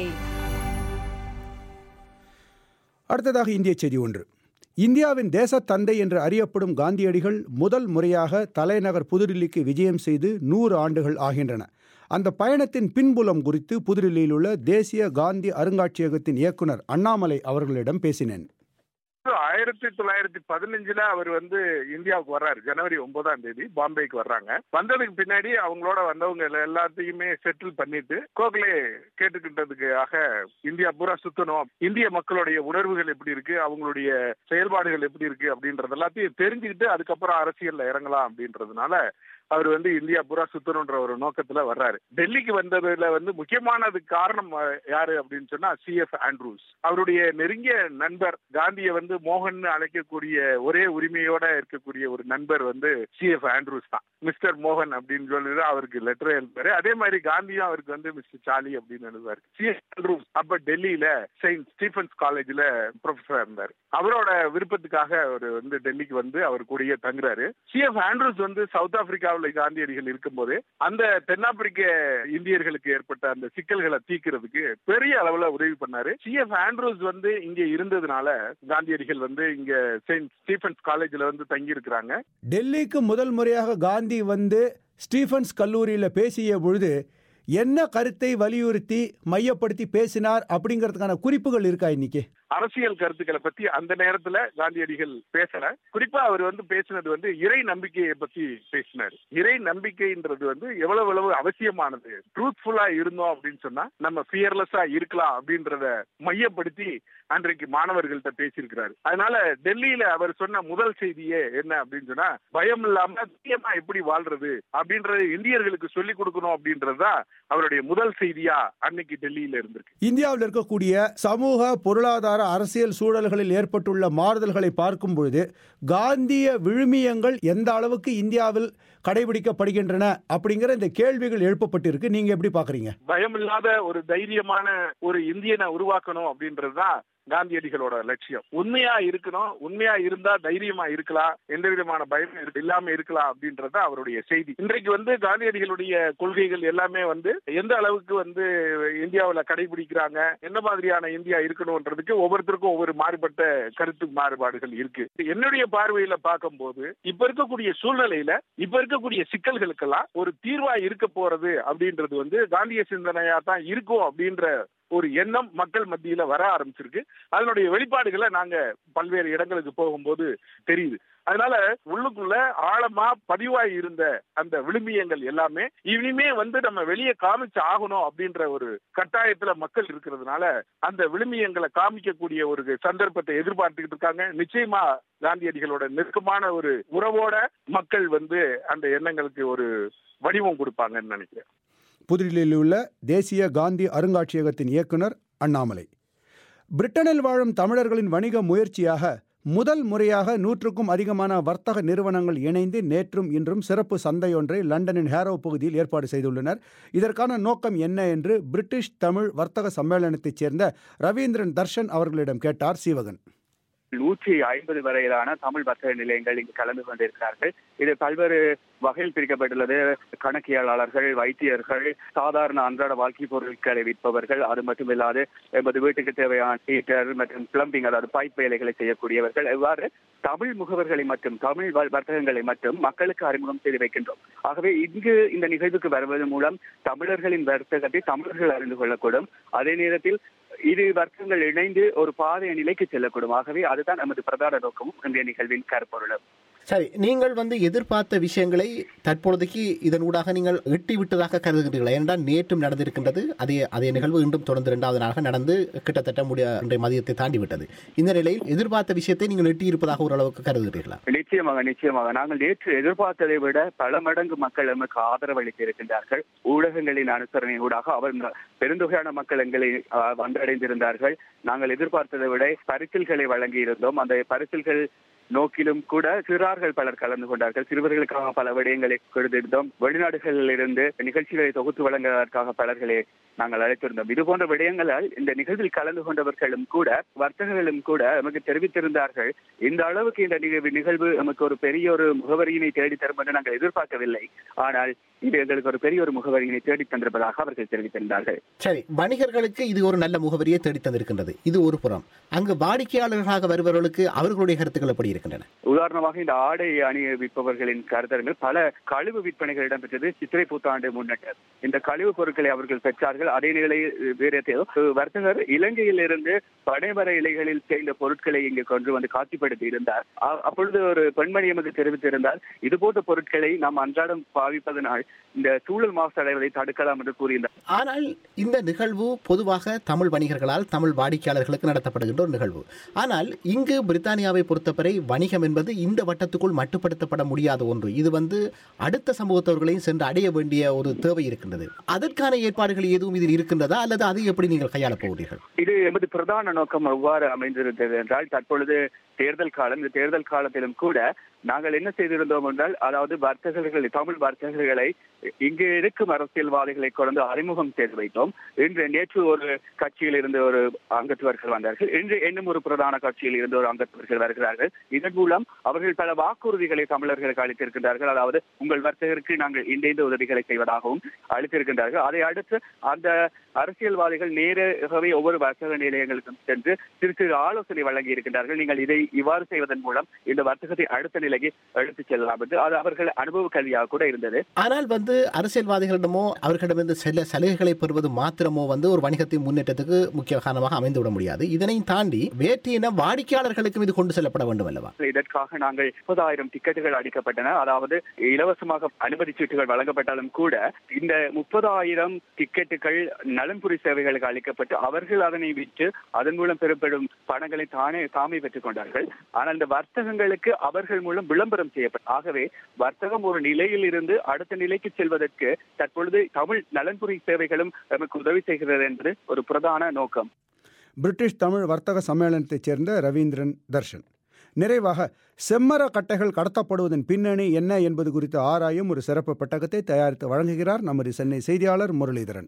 அடுத்ததாக இந்திய செய்தி ஒன்று இந்தியாவின் தேசத் தந்தை என்று அறியப்படும் காந்தியடிகள் முதல் முறையாக தலைநகர் புதுடில்லிக்கு விஜயம் செய்து நூறு ஆண்டுகள் ஆகின்றன அந்த பயணத்தின் பின்புலம் குறித்து புதுடில்லியில் உள்ள தேசிய காந்தி அருங்காட்சியகத்தின் இயக்குனர் அண்ணாமலை அவர்களிடம் பேசினேன் ஆயிரத்தி தொள்ளாயிரத்தி பதினஞ்சுல அவர் வந்து இந்தியாவுக்கு வர்றாரு ஜனவரி ஒன்பதாம் தேதி பாம்பேக்கு வர்றாங்க வந்ததுக்கு பின்னாடி அவங்களோட வந்தவங்க எல்லா- எல்லாத்தையுமே செட்டில் பண்ணிட்டு கோகலே கேட்டுக்கிட்டதுக்காக இந்தியா பூரா சுத்தணும் இந்திய மக்களுடைய உணர்வுகள் எப்படி இருக்கு அவங்களுடைய செயல்பாடுகள் எப்படி இருக்கு அப்படின்றது எல்லாத்தையும் தெரிஞ்சுக்கிட்டு அதுக்கப்புறம் அரசியல்ல இறங்கலாம் அப்படின்றதுனால அவர் வந்து இந்தியா பூரா சுத்தணுன்ற ஒரு நோக்கத்துல வர்றாரு டெல்லிக்கு வந்ததுல வந்து முக்கியமானதுக்கு காரணம் அஹ், யாரு அப்படின்னு சொன்னா சிஎஃப் ஆண்ட்ரூஸ் அவருடைய நெருங்கிய நண்பர் காந்தியை வந்து மோகன் அழைக்கக்கூடிய ஒரே உரிமையோட இருக்கக்கூடிய ஒரு நண்பர் வந்து சிஎஃப் ஆண்ட்ரூஸ் தான் மிஸ்டர் மோகன் அப்படின்னு சொல்லி அவருக்கு லெட்டர் எழுதுவாரு அதே மாதிரி காந்தியும் அவருக்கு வந்து மிஸ்டர் சார்லி அப்படின்னு எழுதுவாரு சிஎஃப் ஆண்ட்ரூஸ் அப்ப டெல்லியில செயின்ட் ஸ்டீஃபன்ஸ் காலேஜ்ல ப்ரொஃபஸரா இருந்தார் அவரோட விருப்பத்துக்காக அவர் வந்து டெல்லிக்கு வந்து அவர் கூடயே தங்குறாரு சிஎஃப் ஆண்ட்ரூஸ் வந்து சவுத் ஆப்பிரிக்காவில் காந்தியடிகள் இருக்கும்போது அந்த தென்னாப்பிரிக்க இந்தியர்களுக்கு ஏற்பட்ட அந்த சிக்கல்களை தீர்க்கிறதுக்கு பெரிய அளவுல உதவி பண்ணாரு சிஎஃப் ஆண்ட்ரூஸ் வந்து இங்க இருந்ததுனால காந்தியடிகள் வந்து இங்க செயின்ட் ஸ்டீஃபன்ஸ் காலேஜ்ல வந்து தங்கி இருக்கிறாங்க டெல்லிக்கு முதல் முறையாக காந்தி வந்து ஸ்டீஃபன்ஸ் கல்லூரியில் பேசிய பொழுது என்ன கருத்தை வலியுறுத்தி மையப்படுத்தி பேசினார் அப்படிங்கிறதுக்கான குறிப்புகள் இருக்கா இன்னைக்கு அரசியல் கருத்துக்களை பத்தி அந்த நேரத்துல காந்தியடிகள் பேசல குறிப்பா அவர் வந்து பேசினது வந்து இறை நம்பிக்கையை பத்தி பேசினார் இறை நம்பிக்கைன்றது வந்து எவ்வளவு எவ்வளவு அவசியமானது ட்ரூத்ஃபுல்லா இருந்தோம் அப்படின்னு சொன்னா நம்ம ஃபியர்லெஸ்ஸா இருக்கலாம் அப்படின்றத மையப்படுத்தி அன்றைக்கு மாணவர்கள்ட்ட பேசியிருக்கிறாரு அதனால டெல்லியில அவர் சொன்ன முதல் செய்தியே என்ன அப்படின்னு சொன்னா பயம் இல்லாம தைரியமா எப்படி வாழ்றது அப்படின்றது இந்தியர்களுக்கு சொல்லிக் கொடுக்கணும் அப்படின்றதுதான் அவருடைய முதல் செய்தியா அன்னைக்கு டெல்லியில இருந்திருக்கு இந்தியாவில் இருக்கக்கூடிய சமூக பொருளாதார அரசியல் சூழல்களில் ஏற்பட்டுள்ள மாறுதல்களை பார்க்கும் பொழுது காந்திய விழுமியங்கள் எந்த அளவுக்கு இந்தியாவில் கடைபிடிக்கப்படுகின்றன அப்படிங்கிற இந்த கேள்விகள் எழுப்பப்பட்டிருக்கு நீங்க எப்படி பாக்குறீங்க பயம் இல்லாத ஒரு தைரியமான ஒரு இந்தியனை உருவாக்கணும் அப்படின்றதுதான் காந்தியடிகளோட லட்சியம் உண்மையா இருக்கணும் உண்மையா இருந்தா தைரியமா இருக்கலாம் எந்த விதமான பயமும் இருக்கு- இல்லாம இருக்கலாம் அப்படின்றது அவருடைய செய்தி இன்றைக்கு வந்து காந்தியடிகளுடைய கொள்கைகள் எல்லாமே வந்து எந்த அளவுக்கு வந்து இந்தியாவுல கடைபிடிக்கிறாங்க என்ன மாதிரியான இந்தியா இருக்கணும்ன்றதுக்கு ஒவ்வொருத்தருக்கும் ஒவ்வொரு மாறுபட்ட கருத்து மாறுபாடுகள் இருக்கு என்னுடைய பார்வையில பார்க்கும்போது இப்ப இருக்கக்கூடிய சூழ்நிலையில இப்ப இருக்கக்கூடிய சிக்கல்களுக்கெல்லாம் ஒரு தீர்வா இருக்க போறது அப்படின்றது வந்து காந்திய சிந்தனையா தான் இருக்கும் அப்படின்ற ஒரு எண்ணம் மக்கள் மத்தியில வர ஆரம்பிச்சிருக்கு அதனுடைய வெளிப்பாடுகளை நாங்க பல்வேறு இடங்களுக்கு போகும்போது தெரியுது அதனால உள்ளுக்குள்ள ஆழமா பதிவாய் இருந்த அந்த விழுமியங்கள் எல்லாமே இனிமே வந்து நம்ம வெளியே காமிச்சு ஆகணும் அப்படின்ற ஒரு கட்டாயத்துல மக்கள் இருக்கிறதுனால அந்த விழுமியங்களை காமிக்கக்கூடிய ஒரு சந்தர்ப்பத்தை எதிர்பார்த்துக்கிட்டு இருக்காங்க நிச்சயமா காந்தியடிகளோட நெருக்கமான ஒரு உறவோட மக்கள் வந்து அந்த எண்ணங்களுக்கு ஒரு வடிவம் கொடுப்பாங்கன்னு நினைக்கிறேன் புதுடில்லியில் உள்ள தேசிய காந்தி அருங்காட்சியகத்தின் இயக்குனர் அண்ணாமலை பிரிட்டனில் வாழும் தமிழர்களின் வணிக முயற்சியாக முதல் முறையாக நூற்றுக்கும் அதிகமான வர்த்தக நிறுவனங்கள் இணைந்து நேற்றும் இன்றும் சிறப்பு சந்தையொன்றை லண்டனின் ஹேரோ பகுதியில் ஏற்பாடு செய்துள்ளனர் இதற்கான நோக்கம் என்ன என்று பிரிட்டிஷ் தமிழ் வர்த்தக சம்மேளனத்தைச் சேர்ந்த ரவீந்திரன் தர்ஷன் அவர்களிடம் கேட்டார் சீவகன் நூற்றி ஐம்பது வரையிலான தமிழ் வர்த்தக நிலையங்கள் இங்கு கலந்து கொண்டிருக்கிறார்கள் இது பல்வேறு வகையில் பிரிக்கப்பட்டுள்ளது கணக்கியலாளர்கள் வைத்தியர்கள் சாதாரண அன்றாட வாழ்க்கை பொருட்களை விற்பவர்கள் அது மட்டுமில்லாது எமது வீட்டுக்கு தேவையான ஹீட்டர் மற்றும் பிளம்பிங் அதாவது பைப் வேலைகளை செய்யக்கூடியவர்கள் இவ்வாறு தமிழ் முகவர்களை மற்றும் தமிழ் வ- வர்த்தகங்களை மட்டும் மக்களுக்கு அறிமுகம் செய்து வைக்கின்றோம் ஆகவே இங்கு இந்த நிகழ்வுக்கு வருவதன் மூலம் தமிழர்களின் வர்த்தகத்தை தமிழர்கள் அறிந்து கொள்ளக்கூடும் அதே நேரத்தில் இரு வர்க்கங்கள் இணைந்து ஒரு பாதைய நிலைக்கு செல்லக்கூடும் ஆகவே அதுதான் நமது பிரதான நோக்கமும் இன்றைய நிகழ்வின் கருப்பொருளும் சரி நீங்கள் வந்து எதிர்பார்த்த விஷயங்களை தற்பொழுதைக்கு இதனூடாக நீங்கள் எட்டி விட்டதாக கருதுகிறீர்களா ஏனென்றால் நேற்றும் நடந்திருக்கின்றது அதே அதே நிகழ்வு இன்றும் தொடர்ந்து இரண்டாவது நாளாக நடந்து கிட்டத்தட்ட முடிய இன்றைய மதியத்தை தாண்டி விட்டது இந்த நிலையில் எதிர்பார்த்த விஷயத்தை நீங்கள் எட்டி இருப்பதாக ஓரளவுக்கு கருதுகிறீர்களா நிச்சயமாக நிச்சயமாக நாங்கள் நேற்று எதிர்பார்த்ததை விட பல மடங்கு மக்கள் நமக்கு ஆதரவு அளித்திருக்கின்றார்கள் ஊடகங்களின் அனுசரணை ஊடாக அவர் பெருந்தொகையான மக்கள் எங்களை அஹ், வந்தடைந்திருந்தார்கள் நாங்கள் எதிர்பார்த்ததை விட பரிசில்களை வழங்கி இருந்தோம் அந்த பரிசில்கள் நோக்கிலும் கூட சிறார்கள் பலர் கலந்து கொண்டார்கள் சிறுவர்களுக்காக பல விடயங்களை கொடுத்திருந்தோம் வெளிநாடுகளில் இருந்து நிகழ்ச்சிகளை தொகுத்து வழங்குவதற்காக பலர்களை நாங்கள் அழைத்திருந்தோம் இது போன்ற விடயங்களால் இந்த நிகழ்வில் கலந்து கொண்டவர்களும் கூட வர்த்தகர்களும் கூட நமக்கு தெரிவித்திருந்தார்கள் இந்த அளவுக்கு இந்த நிகழ்வு நிகழ்வு நமக்கு ஒரு பெரிய ஒரு முகவரியினை தேடி தரும் என்று நாங்கள் எதிர்பார்க்கவில்லை ஆனால் இது எங்களுக்கு ஒரு பெரிய ஒரு முகவரியினை தேடி தந்திருப்பதாக அவர்கள் தெரிவித்திருந்தார்கள் சரி வணிகர்களுக்கு இது ஒரு நல்ல முகவரியை தேடி தந்திருக்கின்றது இது ஒரு புறம் அங்கு வாடிக்கையாளர்களாக வருபவர்களுக்கு அவர்களுடைய கருத்துக்கள் எப்படி இருக்கின்றன உதாரணமாக இந்த ஆடை அணிவிப்பவர்களின் கருத்தரங்கில் பல கழிவு விற்பனைகள் இடம்பெற்றது சித்திரை புத்தாண்டு முன்னிட்டு இந்த கழிவு பொருட்களை அவர்கள் பெற்றார்கள் அதே நிலையில் வேறு வர்த்தகர் இலங்கையில் இருந்து பனைமர இலைகளில் செய்த பொருட்களை இங்கு கொண்டு வந்து காட்சிப்படுத்தி இருந்தார் அ- அப்பொழுது ஒரு பெண்மணி எமக்கு தெரிவித்திருந்தார் இது போன்ற பொருட்களை நாம் அன்றாடம் பாவிப்பதனால் இந்த சூழல் மாசு அடைவதை தடுக்கலாம் என்று கூறியிருந்தார் ஆனால் இந்த நிகழ்வு பொதுவாக தமிழ் வணிகர்களால் தமிழ் வாடிக்கையாளர்களுக்கு நடத்தப்படுகின்ற ஒரு நிகழ்வு ஆனால் இங்கு பிரித்தானியாவை பொறுத்தவரை வணிகம் என்பது இந்த வட்டத்துக்குள் மட்டுப்படுத்தப்பட முடியாத ஒன்று இது வந்து அடுத்த சமூகத்தவர்களையும் சென்று அடைய வேண்டிய ஒரு தேவை இருக்கின்றது அதற்கான ஏற்பாடுகள் எதுவும் இதில் இருக்கின்றதா அல்லது அதை எப்படி நீங்கள் கையாளப் போகிறீர்கள் இது எமது பிரதான நோக்கம் எவ்வாறு அமைந்திருந்தது என்றால் தற்பொழுது தேர்தல் காலம் இந்த தேர்தல் காலத்திலும் கூட நாங்கள் என்ன செய்திருந்தோம் என்றால் அதாவது வர்த்தகர்களை தமிழ் வர்த்தகர்களை இங்கு இருக்கும் அரசியல்வாதிகளை கொண்டு அறிமுகம் செய்து வைத்தோம் இன்று நேற்று ஒரு கட்சியில் இருந்து ஒரு அங்கத்துவர்கள் வந்தார்கள் இன்று இன்னும் ஒரு பிரதான கட்சியில் இருந்து ஒரு அங்கத்துவர்கள் வருகிறார்கள் இதன் மூலம் அவர்கள் பல வாக்குறுதிகளை தமிழர்களுக்கு அளித்திருக்கின்றார்கள் அதாவது உங்கள் வர்த்தகருக்கு நாங்கள் இந்த இந்த உதவிகளை செய்வதாகவும் அளித்திருக்கின்றார்கள் அதை அடுத்து அந்த அரசியல்வாதிகள் நேராகவே ஒவ்வொரு வர்த்தக நிலையங்களுக்கும் சென்று சிறு சிறு ஆலோசனை வழங்கி இருக்கின்றார்கள் நீங்கள் இதை இவ்வாறு செய்வதன் மூலம் இந்த வர்த்தகத்தை அடுத்த நிலைக்கு எடுத்துச் செல்லலாம் என்று அது அவர்கள் அனுபவ கல்வியாக கூட இருந்தது ஆனால் வந்து அரசியல்வாதிகளிடமோ அவர்களிடமிருந்து சில சலுகைகளை பெறுவது மாத்திரமோ வந்து ஒரு வணிகத்தின் முன்னேற்றத்துக்கு முக்கிய காரணமாக அமைந்துவிட முடியாது இதனையும் தாண்டி வேற்றின வாடிக்கையாளர்களுக்கும் இது கொண்டு செல்லப்பட வேண்டும் அல்லவா இதற்காக நாங்கள் முப்பதாயிரம் டிக்கெட்டுகள் அடிக்கப்பட்டன அதாவது இலவசமாக அனுமதி சீட்டுகள் வழங்கப்பட்டாலும் கூட இந்த முப்பதாயிரம் டிக்கெட்டுகள் நலன்புரி சேவைகளுக்கு அளிக்கப்பட்டு அவர்கள் அதனை விற்று அதன் மூலம் பெறப்படும் பணங்களை தானே தாமே பெற்றுக் கொண்டார்கள் ஆனால் இந்த வர்த்தகங்களுக்கு அவர்கள் மூலம் விளம்பரம் செய்யப்படும் ஆகவே வர்த்தகம் ஒரு நிலையில் இருந்து அடுத்த நிலைக்கு செல்வதற்கு தற்பொழுது தமிழ் நலன்புரி சேவைகளும் நமக்கு உதவி செய்கிறது என்பது ஒரு பிரதான நோக்கம் பிரிட்டிஷ் தமிழ் வர்த்தக சம்மேளனத்தைச் சேர்ந்த ரவீந்திரன் தர்ஷன் நிறைவாக செம்மர கட்டைகள் கடத்தப்படுவதன் பின்னணி என்ன என்பது குறித்து ஆராயும் ஒரு சிறப்பு பெட்டகத்தை தயாரித்து வழங்குகிறார் நமது சென்னை செய்தியாளர் முரளிதரன்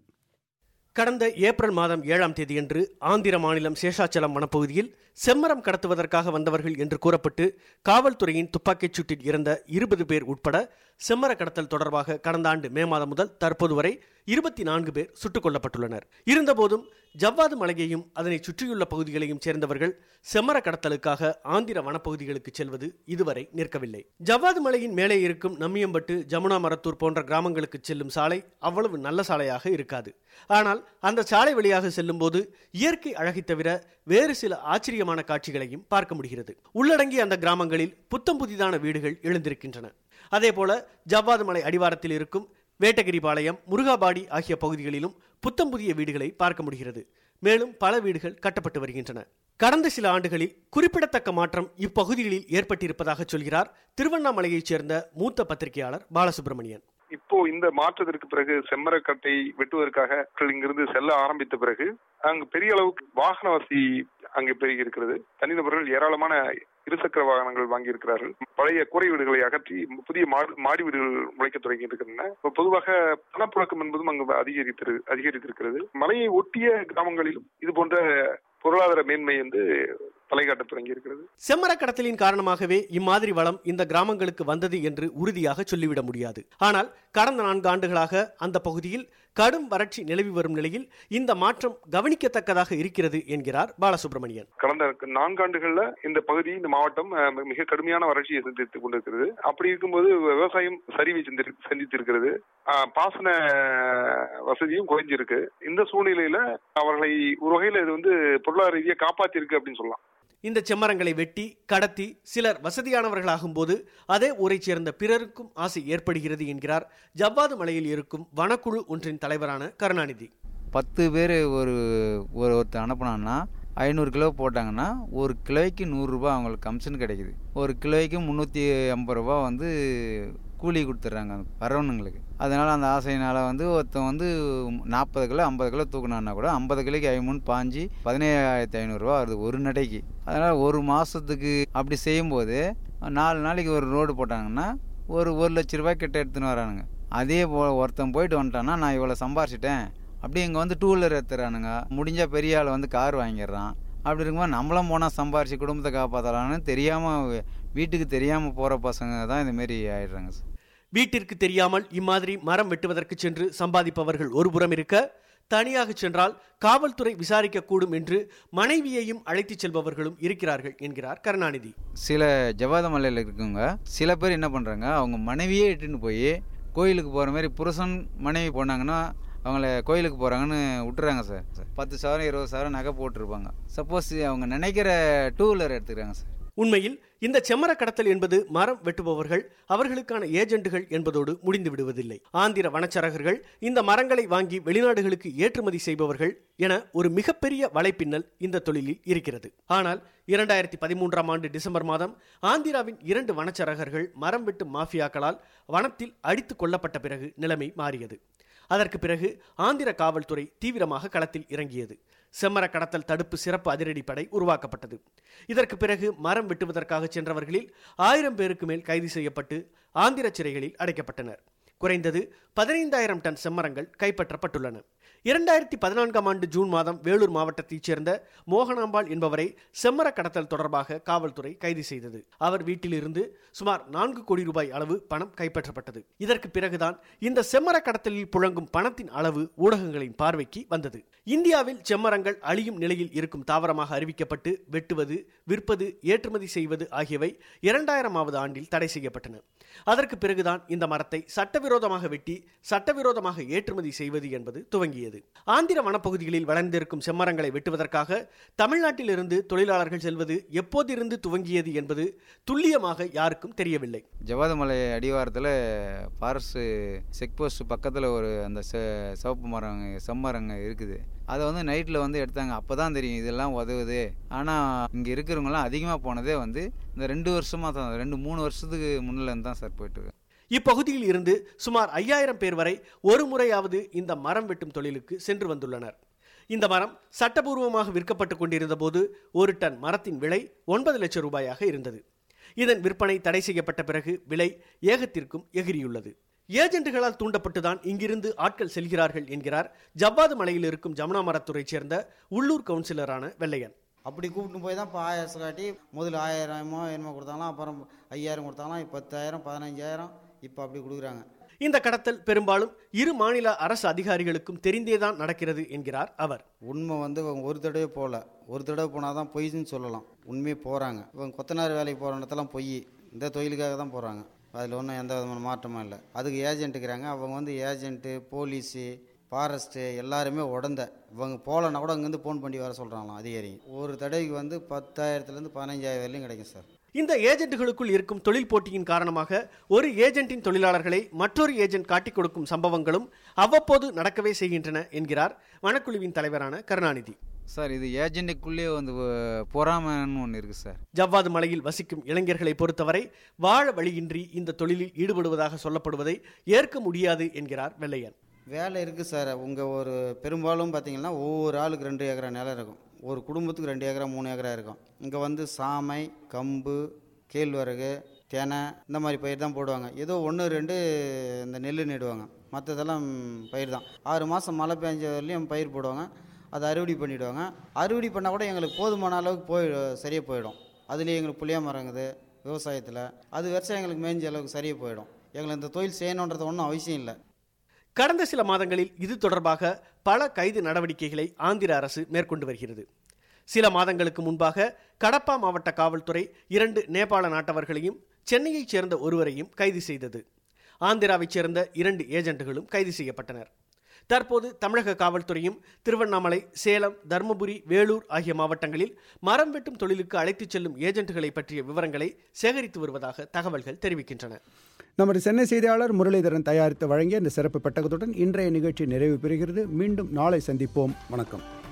கடந்த ஏப்ரல் மாதம் ஏழாம் தேதியன்று ஆந்திர மாநிலம் சேஷாச்சலம் வனப்பகுதியில் செம்மரம் கடத்துவதற்காக வந்தவர்கள் என்று கூறப்பட்டு காவல்துறையின் துப்பாக்கிச் சூட்டில் இறந்த இருபது பேர் உட்பட செம்மர கடத்தல் தொடர்பாக கடந்த ஆண்டு மே மாதம் முதல் தற்போது வரை இருபத்தி நான்கு பேர் சுட்டுக் கொல்லப்பட்டுள்ளனர் இருந்தபோதும் ஜவ்வாது மலையையும் அதனை சுற்றியுள்ள பகுதிகளையும் சேர்ந்தவர்கள் செம்மர கடத்தலுக்காக ஆந்திர வனப்பகுதிகளுக்கு செல்வது இதுவரை நிற்கவில்லை ஜவ்வாது மலையின் மேலே இருக்கும் நம்மியம்பட்டு ஜமுனா மரத்தூர் போன்ற கிராமங்களுக்கு செல்லும் சாலை அவ்வளவு நல்ல சாலையாக இருக்காது ஆனால் அந்த சாலை வழியாக செல்லும் போது இயற்கை அழகை தவிர வேறு சில ஆச்சரியமான காட்சிகளையும் பார்க்க முடிகிறது உள்ளடங்கிய அந்த கிராமங்களில் புத்தம் புதிதான வீடுகள் எழுந்திருக்கின்றன அதேபோல ஜவ்வாது மலை அடிவாரத்தில் இருக்கும் வேட்டகிரிபாளையம் முருகாபாடி ஆகிய பகுதிகளிலும் புத்தம் புதிய வீடுகளை பார்க்க முடிகிறது மேலும் பல வீடுகள் கட்டப்பட்டு வருகின்றன கடந்த சில ஆண்டுகளில் குறிப்பிடத்தக்க மாற்றம் இப்பகுதிகளில் ஏற்பட்டிருப்பதாக சொல்கிறார் திருவண்ணாமலையைச் சேர்ந்த மூத்த பத்திரிகையாளர் பாலசுப்ரமணியன் இப்போ இந்த மாற்றத்திற்கு பிறகு செம்மரக்கட்டை வெட்டுவதற்காக மக்கள் இங்கிருந்து செல்ல ஆரம்பித்த பிறகு அங்கு பெரிய அளவுக்கு வாகன வசதி அங்கு பெருகி இருக்கிறது தனிநபர்கள் ஏராளமான இருசக்கர வாகனங்கள் வாங்கி இருக்கிறார்கள் பழைய கூரை வீடுகளை அகற்றி புதிய மாடி- மாடி வீடுகள் முளைக்க தொடங்கி இருக்கின்றன இப்ப பொதுவாக பணப்புழக்கம் என்பதும் அங்கு அதிகரித்திரு அதிகரித்திருக்கிறது மலையை ஒட்டிய கிராமங்களிலும் இது போன்ற பொருளாதார மேன்மை வந்து தலை காட்டத் தொடங்கி இருக்கிறது செம்மர கடத்தலின் காரணமாகவே இம்மாதிரி வளம் இந்த கிராமங்களுக்கு வந்தது என்று உறுதியாக சொல்லிவிட முடியாது ஆனால் கடந்த நான்கு ஆண்டுகளாக அந்த பகுதியில் கடும் வறட்சி நிலவி வரும் நிலையில் இந்த மாற்றம் கவனிக்கத்தக்கதாக இருக்கிறது என்கிறார் பாலசுப்ரமணியன் கடந்த நான்காண்டுகள்ல இந்த பகுதி இந்த மாவட்டம் அஹ், மிக கடுமையான வறட்சியை சந்தித்துக் கொண்டிருக்கிறது அப்படி இருக்கும்போது விவசாயம் சரிவை சந்திரு- சந்தித்திருக்கிறது அஹ், பாசன வசதியும் குறைஞ்சிருக்கு இந்த சூழ்நிலையில அவர்களை ஒரு வகையில இது வந்து பொருளாதார ரீதியா காப்பாத்திருக்கு அப்படின்னு சொல்லலாம் இந்த செம்மரங்களை வெட்டி கடத்தி சிலர் வசதியானவர்களாகும் போது அதே ஊரைச் சேர்ந்த பிறருக்கும் ஆசை ஏற்படுகிறது என்கிறார் ஜவ்வாது மலையில் இருக்கும் வனக்குழு ஒன்றின் தலைவரான கருணாநிதி பத்து பேர் ஒரு ஒரு ஒருத்தர் அனுப்புனான்னா ஐநூறு கிலோ போட்டாங்கன்னா ஒரு கிலோய்க்கு நூறுரூபா அவங்களுக்கு கமிஷன் கிடைக்குது ஒரு கிலோய்க்கு முந்நூற்றி ஐம்பது ரூபா வந்து கூலி கொடுத்துட்றாங்க வரவனுங்களுக்கு அதனால் அந்த ஆசையினால் வந்து ஒருத்தன் வந்து நாற்பது கிலோ ஐம்பது கிலோ தூக்குனான்னா கூட ஐம்பது கிலோக்கு ஐமூணு பாஞ்சு பதினேழாயிரத்தி ஐநூறுரூவா வருது ஒரு நடைக்கு அதனால் ஒரு மாதத்துக்கு அப்படி செய்யும்போது நாலு நாளைக்கு ஒரு ரோடு போட்டாங்கன்னா ஒரு ஒரு லட்ச ரூபாய் கிட்ட எடுத்துன்னு வரானுங்க அதே போல் ஒருத்தன் போயிட்டு வந்துட்டான்னா நான் இவ்வளோ சம்பாரிச்சிட்டேன் அப்படி இங்கே வந்து டூ வீலர் எடுத்துறானுங்க முடிஞ்சால் பெரிய ஆள் வந்து கார் வாங்கிடுறான் அப்படி இருக்கும்போது நம்மளும் போனால் சம்பாரிச்சு குடும்பத்தை காப்பாற்றலான்னு தெரியாமல் வீட்டுக்கு தெரியாமல் போகிற பசங்க தான் இதுமாரி ஆயிடுறாங்க சார் வீட்டிற்கு தெரியாமல் இம்மாதிரி மரம் வெட்டுவதற்கு சென்று சம்பாதிப்பவர்கள் ஒருபுறம் இருக்க தனியாக சென்றால் காவல்துறை விசாரிக்க கூடும் என்று மனைவியையும் அழைத்துச் செல்பவர்களும் இருக்கிறார்கள் என்கிறார் கருணாநிதி சில ஜவாத மலையில் இருக்கவங்க சில பேர் என்ன பண்ணுறாங்க அவங்க மனைவியே இட்டுன்னு போய் கோயிலுக்கு போகிற மாதிரி புருஷன் மனைவி போனாங்கன்னா அவங்கள கோயிலுக்கு போகிறாங்கன்னு விட்டுறாங்க சார் பத்து சவரம் இருபது சவரம் நகை போட்டிருப்பாங்க சப்போஸ் அவங்க நினைக்கிற டூ வீலர் எடுத்துக்கிறாங்க சார் உண்மையில் இந்த செம்மர கடத்தல் என்பது மரம் வெட்டுபவர்கள் அவர்களுக்கான ஏஜெண்டுகள் என்பதோடு முடிந்து விடுவதில்லை ஆந்திர வனச்சரகர்கள் இந்த மரங்களை வாங்கி வெளிநாடுகளுக்கு ஏற்றுமதி செய்பவர்கள் என ஒரு மிகப்பெரிய வலைப்பின்னல் இந்த தொழிலில் இருக்கிறது ஆனால் இரண்டாயிரத்தி பதிமூன்றாம் ஆண்டு டிசம்பர் மாதம் ஆந்திராவின் இரண்டு வனச்சரகர்கள் மரம் வெட்டும் மாஃபியாக்களால் வனத்தில் அடித்துக் கொல்லப்பட்ட பிறகு நிலைமை மாறியது அதற்கு பிறகு ஆந்திர காவல்துறை தீவிரமாக களத்தில் இறங்கியது செம்மர கடத்தல் தடுப்பு சிறப்பு அதிரடிப்படை உருவாக்கப்பட்டது இதற்கு பிறகு மரம் வெட்டுவதற்காக சென்றவர்களில் ஆயிரம் பேருக்கு மேல் கைது செய்யப்பட்டு ஆந்திர சிறைகளில் அடைக்கப்பட்டனர் குறைந்தது பதினைந்தாயிரம் டன் செம்மரங்கள் கைப்பற்றப்பட்டுள்ளன இரண்டாயிரத்தி பதினான்காம் ஆண்டு ஜூன் மாதம் வேலூர் மாவட்டத்தைச் சேர்ந்த மோகனாம்பாள் என்பவரை செம்மர கடத்தல் தொடர்பாக காவல்துறை கைது செய்தது அவர் வீட்டிலிருந்து சுமார் நான்கு கோடி ரூபாய் அளவு பணம் கைப்பற்றப்பட்டது இதற்கு பிறகுதான் இந்த செம்மர கடத்தலில் புழங்கும் பணத்தின் அளவு ஊடகங்களின் பார்வைக்கு வந்தது இந்தியாவில் செம்மரங்கள் அழியும் நிலையில் இருக்கும் தாவரமாக அறிவிக்கப்பட்டு வெட்டுவது விற்பது ஏற்றுமதி செய்வது ஆகியவை இரண்டாயிரமாவது ஆண்டில் தடை செய்யப்பட்டன அதற்கு பிறகுதான் இந்த மரத்தை சட்டவிரோதமாக வெட்டி சட்டவிரோதமாக ஏற்றுமதி செய்வது என்பது துவங்கியது ஆந்திர வனப்பகுதிகளில் வளர்ந்திருக்கும் செம்மரங்களை வெட்டுவதற்காக தமிழ்நாட்டிலிருந்து தொழிலாளர்கள் செல்வது எப்போதிருந்து துவங்கியது என்பது துல்லியமாக யாருக்கும் தெரியவில்லை ஜவாதமலை அடிவாரத்தில் ஃபாரஸ்ட் செக் போஸ்ட் பக்கத்தில் ஒரு அந்த செ- சிவப்பு மரம் செம்மரங்க இருக்குது அதை வந்து நைட்டில் வந்து எடுத்தாங்க அப்போ தான் தெரியும் இதெல்லாம் உதவுது ஆனால் இங்கே இருக்கிறவங்களாம் அதிகமாக போனதே வந்து இந்த ரெண்டு வருஷமாக தான் ரெண்டு மூணு வருஷத்துக்கு முன்னிலேருந்து தான் சார் போயிட்டு இருக்கு இப்பகுதியில் இருந்து சுமார் ஐயாயிரம் பேர் வரை ஒரு முறையாவது இந்த மரம் வெட்டும் தொழிலுக்கு சென்று வந்துள்ளனர் இந்த மரம் சட்டபூர்வமாக விற்கப்பட்டு கொண்டிருந்த போது ஒரு டன் மரத்தின் விலை ஒன்பது லட்சம் ரூபாயாக இருந்தது இதன் விற்பனை தடை செய்யப்பட்ட பிறகு விலை ஏகத்திற்கும் எகிரியுள்ளது ஏஜென்ட்டுகளால் தூண்டப்பட்டுதான் இங்கிருந்து ஆட்கள் செல்கிறார்கள் என்கிறார் ஜவ்வாது மலையில் இருக்கும் ஜமுனா மரத்துறைச் சேர்ந்த உள்ளூர் கவுன்சிலரான வெள்ளையன் அப்படி கூப்பிட்டு போய் தான் பாயாசம் காட்டி முதல்ல ஆயிரமோ என்னமோ கொடுத்தாங்களாம் அப்புறம் ஐயாயிரம் கொடுத்தாங்களாம் இப்போ பத்தாயிரம் பதினஞ்சாயிரம் இப்போ அப்படி கொடுக்குறாங்க இந்த கடத்தல் பெரும்பாலும் இரு மாநில அரசு அதிகாரிகளுக்கும் தெரிந்தேதான் நடக்கிறது என்கிறார் அவர் உண்மை வந்து இவங்க ஒரு தடவை போகல ஒரு தடவை போனால் தான் பொய்ன்னு சொல்லலாம் உண்மையே போகிறாங்க இவங்க கொத்தனார் வேலைக்கு போகிற இடத்தெல்லாம் பொய் இந்த தொழிலுக்காக தான் போகிறாங்க அதில் ஒன்றும் எந்த விதமான மாற்றமும் இல்லை அதுக்கு ஏஜென்ட் இருக்கிறாங்க அவங்க வந்து ஏஜென்ட்டு போலீஸு ஃபாரஸ்ட்டு எல்லாருமே உடந்த இவங்க போகலன்னா கூட அங்கேருந்து ஃபோன் பண்ணி வர சொல்கிறாங்களாம் அதிகாரி ஒரு தடவைக்கு வந்து பத்தாயிரத்துலேருந்து பதினஞ்சாயிரம் வரையிலும் கிடைக்கும் சார் இந்த ஏஜென்ட்டுகளுக்குள் இருக்கும் தொழில் போட்டியின் காரணமாக ஒரு ஏஜென்ட்டின் தொழிலாளர்களை மற்றொரு ஏஜென்ட் காட்டிக் கொடுக்கும் சம்பவங்களும் அவ்வப்போது நடக்கவே செய்கின்றன என்கிறார் வனக்குழுவின் தலைவரான கருணாநிதி சார் இது ஏஜென்ட்டுக்குள்ளேயே வந்து அஹ், பொறாமைன்னு ஒன்று இருக்குது சார் ஜவ்வாது மலையில் வசிக்கும் இளைஞர்களை பொறுத்தவரை வாழ வழியின்றி இந்த தொழிலில் ஈடுபடுவதாக சொல்லப்படுவதை ஏற்க முடியாது என்கிறார் வெள்ளையன் வேலை இருக்குது சார் உங்கள் ஒரு பெரும்பாலும் பார்த்தீங்கன்னா ஒவ்வொரு ஆளுக்கு ரெண்டு ஏக்கரா நிலம் இருக்கும் ஒரு குடும்பத்துக்கு ரெண்டு ஏக்கரா மூணு ஏக்கரா இருக்கும் இங்கே வந்து சாமை கம்பு கேழ்வரகு தெனை இந்த மாதிரி பயிர் தான் போடுவாங்க ஏதோ ஒன்று ரெண்டு இந்த நெல் நடுவாங்க மற்றதெல்லாம் பயிர் தான் ஆறு மாதம் மழை பெஞ்ச வரலையும் பயிர் போடுவாங்க அதை அறுவடை பண்ணிவிடுவாங்க அறுவடை பண்ணால் கூட எங்களுக்கு போதுமான அளவுக்கு போய் சரியாக போயிடும் அதுலேயே எங்களுக்கு புளிய மரங்குது விவசாயத்தில் அது வருஷம் எங்களுக்கு மேய்ஞ்ச அளவுக்கு சரியாக போயிடும் எங்களுக்கு இந்த தொழில் செய்யணுன்றது ஒன்றும் அவசியம் இல்லை கடந்த சில மாதங்களில் இது தொடர்பாக பல கைது நடவடிக்கைகளை ஆந்திர அரசு மேற்கொண்டு வருகிறது சில மாதங்களுக்கு முன்பாக கடப்பா மாவட்ட காவல்துறை இரண்டு நேபாள நாட்டவர்களையும் சென்னையைச் சேர்ந்த ஒருவரையும் கைது செய்தது ஆந்திராவைச் சேர்ந்த இரண்டு ஏஜென்ட்டுகளும் கைது செய்யப்பட்டனர் தற்போது தமிழக காவல்துறையும் திருவண்ணாமலை சேலம் தருமபுரி வேலூர் ஆகிய மாவட்டங்களில் மரம் வெட்டும் தொழிலுக்கு அழைத்துச் செல்லும் ஏஜென்ட்டுகளை பற்றிய விவரங்களை சேகரித்து வருவதாக தகவல்கள் தெரிவிக்கின்றன நமது சென்னை செய்தியாளர் முரளிதரன் தயாரித்து வழங்கிய இந்த சிறப்பு பெட்டகத்துடன் இன்றைய நிகழ்ச்சி நிறைவு பெறுகிறது மீண்டும் நாளை சந்திப்போம் வணக்கம்